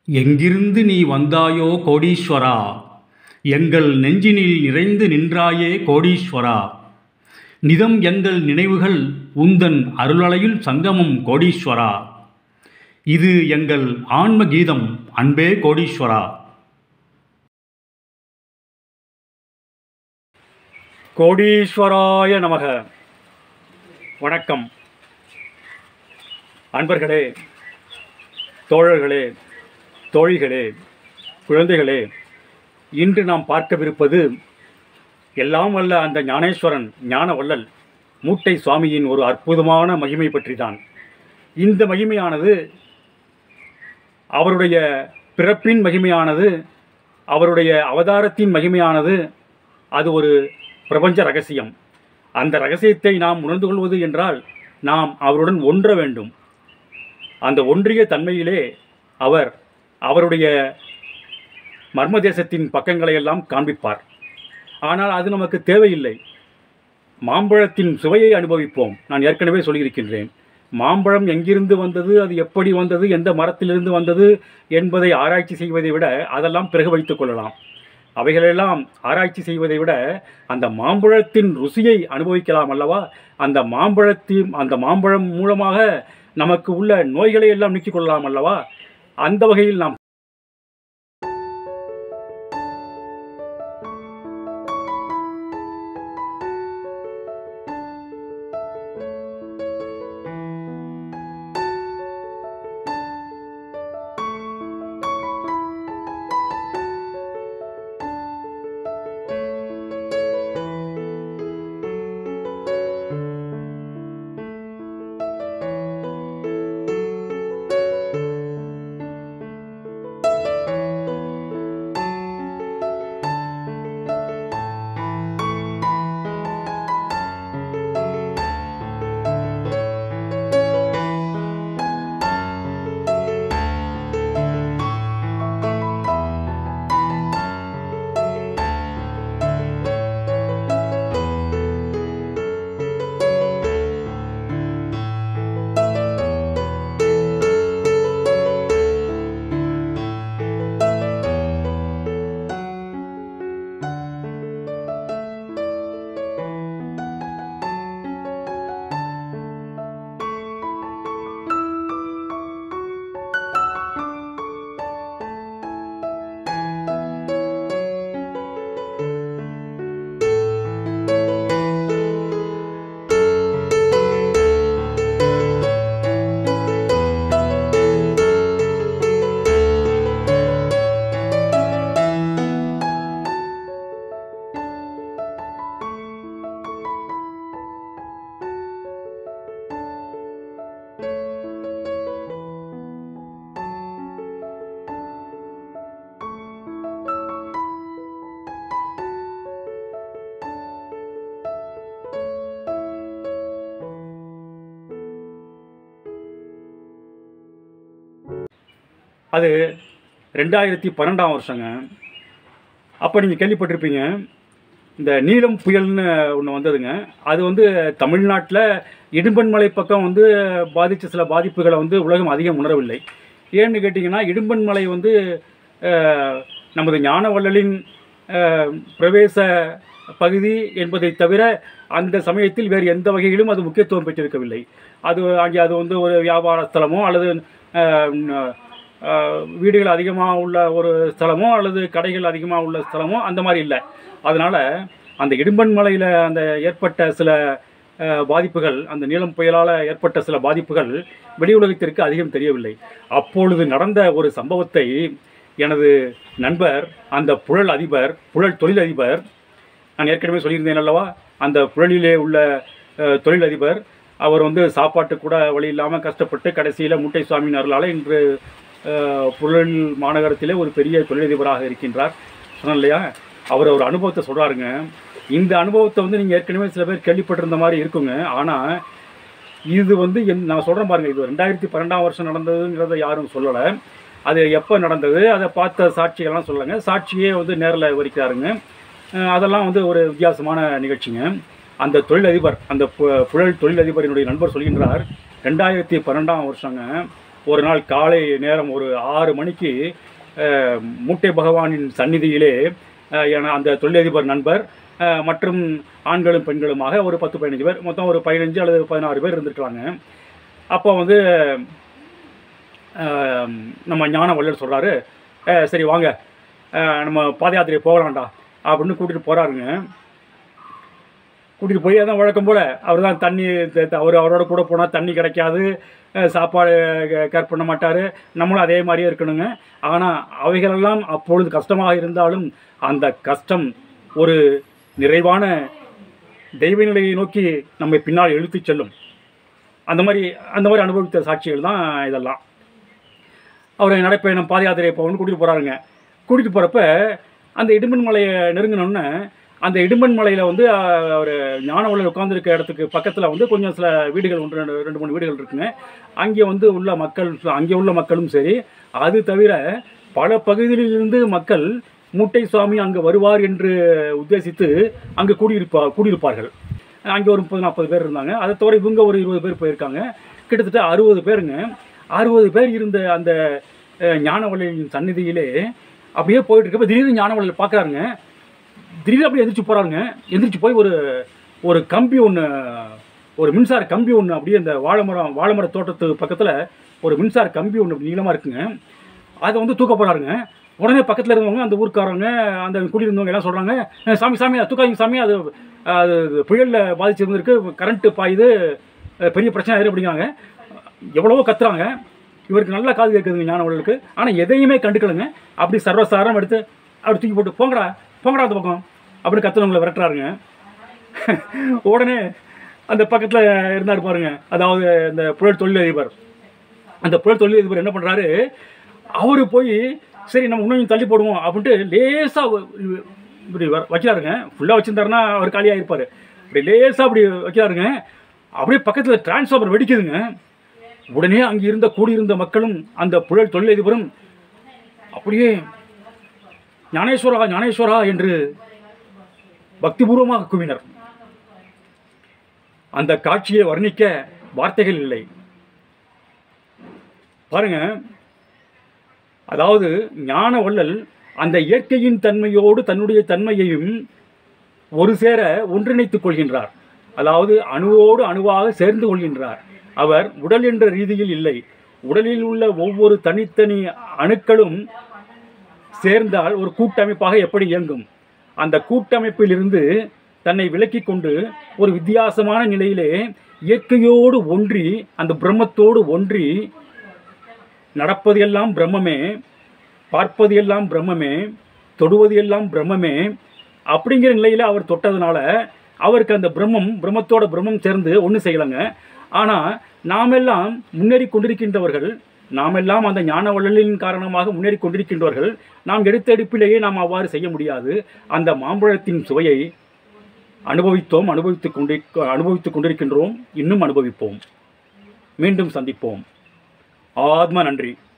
எங்கிருந்து நீ வந்தாயோ கோடீஸ்வரா எங்கள் நெஞ்சினில் நிறைந்து நின்றாயே கோடீஸ்வரா நிதம் எங்கள் நினைவுகள் உந்தன் அருளலையில் சங்கமம் கோடீஸ்வரா இது எங்கள் ஆன்ம கீதம் அன்பே கோடீஸ்வரா கோடீஸ்வராய நமக வணக்கம் அன்பர்களே தோழர்களே தோழிகளே குழந்தைகளே இன்று நாம் பார்க்கவிருப்பது எல்லாம் வல்ல அந்த ஞானேஸ்வரன் ஞான வள்ளல் மூட்டை சுவாமியின் ஒரு அற்புதமான மகிமை பற்றி தான் இந்த மகிமையானது அவருடைய பிறப்பின் மகிமையானது அவருடைய அவதாரத்தின் மகிமையானது அது ஒரு பிரபஞ்ச ரகசியம் அந்த ரகசியத்தை நாம் உணர்ந்து கொள்வது என்றால் நாம் அவருடன் ஒன்ற வேண்டும் அந்த ஒன்றிய தன்மையிலே அவர் அவருடைய மர்ம தேசத்தின் பக்கங்களை எல்லாம் காண்பிப்பார் ஆனால் அது நமக்கு தேவையில்லை மாம்பழத்தின் சுவையை அனுபவிப்போம் நான் ஏற்கனவே சொல்லியிருக்கின்றேன் மாம்பழம் எங்கிருந்து வந்தது அது எப்படி வந்தது எந்த மரத்திலிருந்து வந்தது என்பதை ஆராய்ச்சி செய்வதை விட அதெல்லாம் பிறகு வைத்துக் கொள்ளலாம் அவைகளெல்லாம் ஆராய்ச்சி செய்வதை விட அந்த மாம்பழத்தின் ருசியை அனுபவிக்கலாம் அல்லவா அந்த மாம்பழத்தின் அந்த மாம்பழம் மூலமாக நமக்கு உள்ள நோய்களை எல்லாம் நீக்கிக் கொள்ளலாம் அல்லவா அந்த வகையில் நாம் அது ரெண்டாயிரத்தி பன்னெண்டாம் வருஷங்க அப்போ நீங்கள் கேள்விப்பட்டிருப்பீங்க இந்த நீலம் புயல்னு ஒன்று வந்ததுங்க அது வந்து தமிழ்நாட்டில் இடும்பன்மலை பக்கம் வந்து பாதித்த சில பாதிப்புகளை வந்து உலகம் அதிகம் உணரவில்லை ஏன்னு கேட்டிங்கன்னா இடும்பன்மலை வந்து அஹ், நமது ஞானவள்ளலின் அஹ், பிரவேச பகுதி என்பதை தவிர அந்த சமயத்தில் வேறு எந்த வகையிலும் அது முக்கியத்துவம் பெற்றிருக்கவில்லை அது அங்கே அது வந்து ஒரு வியாபார ஸ்தலமோ அல்லது அஹ், ந- அஹ், வீடுகள் அதிகமாக உள்ள ஒரு ஸ்தலமோ அல்லது கடைகள் அதிகமாக உள்ள ஸ்தலமோ அந்த மாதிரி இல்லை அதனால் அந்த இடும்பன்மலையில் அந்த ஏற்பட்ட சில அஹ், பாதிப்புகள் அந்த நீலம் புயலால் ஏற்பட்ட சில பாதிப்புகள் வெளி உலகத்திற்கு அதிகம் தெரியவில்லை அப்பொழுது நடந்த ஒரு சம்பவத்தை எனது நண்பர் அந்த புழல் அதிபர் புழல் தொழிலதிபர் நான் ஏற்கனவே சொல்லியிருந்தேன் அல்லவா அந்த புழலிலே உள்ள அஹ், தொழிலதிபர் அவர் வந்து சாப்பாட்டு கூட வழி இல்லாமல் கஷ்டப்பட்டு கடைசியில் முட்டை சுவாமியின் அருளால் இன்று அஹ், புழல் மாநகரத்திலே ஒரு பெரிய தொழிலதிபராக இருக்கின்றார் சொன்னேன் இல்லையா அவர் ஒரு அனுபவத்தை சொல்கிறாருங்க இந்த அனுபவத்தை வந்து நீங்கள் ஏற்கனவே சில பேர் கேள்விப்பட்டிருந்த மாதிரி இருக்குங்க ஆனால் இது வந்து என் நான் சொல்கிறேன் பாருங்கள் இது ரெண்டாயிரத்தி பன்னெண்டாம் வருஷம் நடந்ததுங்கிறத யாரும் சொல்லலை அது எப்போ நடந்தது அதை பார்த்த சாட்சிகள்லாம் சொல்லுங்க சாட்சியே வந்து நேரில் விவரிக்கிறாருங்க அஹ் அதெல்லாம் வந்து ஒரு வித்தியாசமான நிகழ்ச்சிங்க அந்த தொழிலதிபர் அந்த பு- புழல் தொழிலதிபரினுடைய நண்பர் சொல்கின்றார் ரெண்டாயிரத்தி பன்னெண்டாம் வருஷங்க ஒரு நாள் காலை நேரம் ஒரு ஆறு மணிக்கு அஹ், மூட்டை பகவானின் சந்நிதியிலே அஹ், என அந்த தொழிலதிபர் நண்பர் அஹ், மற்றும் ஆண்களும் பெண்களுமாக ஒரு பத்து பதினஞ்சு பேர் மொத்தம் ஒரு பதினஞ்சு அல்லது பதினாறு பேர் இருந்துருக்காங்க அப்போ வந்து அஹ், நம்ம ஞான வள்ளல் சொல்கிறாரு சரி வாங்க அஹ், நம்ம பாத யாத்திரை போகலாம்டா அப்படின்னு கூட்டிகிட்டு போகிறாருங்க கூட்டிகிட்டு போய் அதான் வழக்கம் போல் அவர் தான் தண்ணி த- த- அவர் அவரோட கூட போனால் தண்ணி கிடைக்காது அஹ் சாப்பாடு க- கேர் பண்ண மாட்டார் நம்மளும் அதே மாதிரியே இருக்கணுங்க ஆனால் அவைகளெல்லாம் அப்பொழுது கஷ்டமாக இருந்தாலும் அந்த கஷ்டம் ஒரு நிறைவான தெய்வ நிலையை நோக்கி நம்மை பின்னால் இழுத்துச் செல்லும் அந்த மாதிரி அந்த மாதிரி அனுபவித்த சாட்சிகள் தான் இதெல்லாம் அவர் நடைப்பயணம் பாத யாத்திரை போகணும்னு கூட்டிகிட்டு போகிறாருங்க கூட்டிகிட்டு போகிறப்ப அந்த இடும்பன் மலையை நெருங்கினோன்னே அந்த இடும்பன் மலையில் வந்து அவர் ஞானவள்ளல் உட்காந்துருக்க இடத்துக்கு பக்கத்தில் வந்து கொஞ்சம் சில வீடுகள் ஒன்று ரெண்டு ரெண்டு மூணு வீடுகள் இருக்குங்க அங்கே வந்து உள்ள மக்கள் அங்கே உள்ள மக்களும் சரி அது தவிர பல பகுதியிலிருந்து மக்கள் மூட்டை சுவாமி அங்கே வருவார் என்று உத்தேசித்து அங்கே கூடியிருப்பா கூடியிருப்பார்கள் அங்கே ஒரு முப்பது நாற்பது பேர் இருந்தாங்க அதை தவிர இவங்க ஒரு இருபது பேர் போயிருக்காங்க கிட்டத்தட்ட அறுபது பேருங்க அறுபது பேர் இருந்த அந்த அஹ், ஞானவள்ளியின் சந்நிதியிலே அப்படியே போயிட்டு இருக்கப்ப திடீர்னு ஞானவள்ளல் பார்க்குறாருங்க திடீர்னு அப்படியே எந்திரிச்சு போகிறாருங்க எந்திரிச்சு போய் ஒரு ஒரு கம்பி ஒன்று ஒரு மின்சார கம்பி ஒன்று அப்படியே இந்த வாழைமரம் வாழைமர தோட்டத்து பக்கத்தில் ஒரு மின்சார கம்பி ஒன்று நீளமாக இருக்குங்க அதை வந்து தூக்க போகிறாருங்க உடனே பக்கத்தில் இருந்தவங்க அந்த ஊர்க்காரங்க அந்த குடியிருந்தவங்க எல்லாம் சொல்கிறாங்க சாமி சாமி அது தூக்காதீங்க சாமி அது அது புயலில் பாதிச்சிருந்திருக்கு கரண்ட்டு பாயுது அஹ் பெரிய பிரச்சனை ஆயிரும் அப்படிங்கிறாங்க எவ்வளவோ கத்துறாங்க இவருக்கு நல்லா காது கேட்குதுங்க ஞானவர்களுக்கு ஆனால் எதையுமே கண்டுக்கலுங்க அப்படி சர்வசாரம் எடுத்து அப்படி தூக்கி போட்டு போங்கடா போங்கடா அந்த பக்கம் அப்படி கத்துனவங்களை விரட்டுறாருங்க உடனே அந்த பக்கத்தில் இருந்தார் பாருங்க அதாவது இந்த புழல் தொழிலதிபர் அந்த புழல் தொழிலதிபர் என்ன பண்ணுறாரு அவர் போய் சரி நம்ம இன்னும் தள்ளி போடுவோம் அப்படின்ட்டு லேசாக இப்படி வ- வைக்கிறாருங்க ஃபுல்லாக வச்சிருந்தாருன்னா அவர் காலியாக இருப்பார் இப்படி லேசாக அப்படி வைக்கிறாருங்க அப்படியே பக்கத்தில் டிரான்ஸ்ஃபார்மர் வெடிக்குதுங்க உடனே அங்கே இருந்த கூடியிருந்த மக்களும் அந்த புழல் தொழிலதிபரும் அப்படியே ஞானேஸ்வரா ஞானேஸ்வரா என்று பக்திபூர்வமாக குவினர் அந்த காட்சியை வர்ணிக்க வார்த்தைகள் இல்லை பாருங்க அதாவது ஞான வள்ளல் அந்த இயற்கையின் தன்மையோடு தன்னுடைய தன்மையையும் ஒரு சேர ஒன்றிணைத்துக் கொள்கின்றார் அதாவது அணுவோடு அணுவாக சேர்ந்து கொள்கின்றார் அவர் உடல் என்ற ரீதியில் இல்லை உடலில் உள்ள ஒவ்வொரு தனித்தனி அணுக்களும் சேர்ந்தால் ஒரு கூட்டமைப்பாக எப்படி இயங்கும் அந்த கூட்டமைப்பிலிருந்து தன்னை விலக்கிக் கொண்டு ஒரு வித்தியாசமான நிலையிலே இயற்கையோடு ஒன்றி அந்த பிரம்மத்தோடு ஒன்றி நடப்பது எல்லாம் பிரம்மமே பார்ப்பது எல்லாம் பிரம்மமே தொடுவது எல்லாம் பிரம்மமே அப்படிங்கிற நிலையில் அவர் தொட்டதுனால அவருக்கு அந்த பிரம்மம் பிரம்மத்தோட பிரம்மம் சேர்ந்து ஒன்று செய்யலைங்க ஆனால் நாமெல்லாம் முன்னேறி கொண்டிருக்கின்றவர்கள் நாமெல்லாம் அந்த ஞான வள்ளலின் காரணமாக முன்னேறி கொண்டிருக்கின்றவர்கள் நாம் எடுத்த எடுப்பிலேயே நாம் அவ்வாறு செய்ய முடியாது அந்த மாம்பழத்தின் சுவையை அனுபவித்தோம் அனுபவித்துக் கொண்டி அனுபவித்துக் கொண்டிருக்கின்றோம் இன்னும் அனுபவிப்போம் மீண்டும் சந்திப்போம் ஆத்ம நன்றி